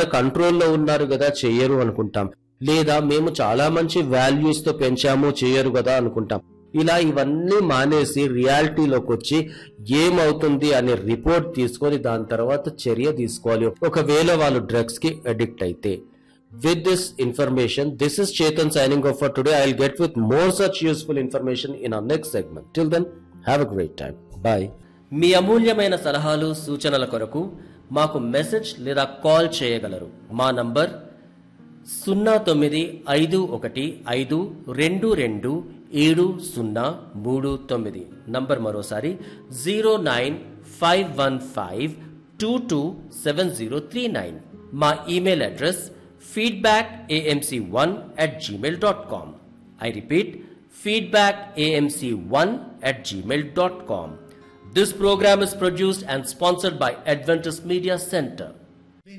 కంట్రోల్లో ఉన్నారు కదా చెయ్యరు అనుకుంటాం లేదా మేము చాలా మంచి వాల్యూస్ తో పెంచాము చేయరు కదా అనుకుంటాం ఇలా ఇవన్నీ మానేసి రియాలిటీలోకి వచ్చి ఏమవుతుంది అనే రిపోర్ట్ తీసుకొని దాని తర్వాత చర్య తీసుకోవాలి ఒకవేళ వాళ్ళు డ్రగ్స్ కి అడిక్ట్ అయితే with this information this is chetan signing off for today i'll get with more such useful information in our next segment till then have a great time bye మీ అమూల్యమైన సలహాలు సూచనల కొరకు మాకు మెసేజ్ లేదా call చేయగలరు మా number సున్నా తొమ్మిది ఐదు ఒకటి ఐదు రెండు రెండు ఏడు సున్నా మూడు తొమ్మిది నంబర్ మరోసారి zero nine five one five two two seven zero three nine మా email address feedback AMC one at Gmail dot com I repeat feedback AMC one at Gmail dot com This program is produced and sponsored by Adventist Media Center.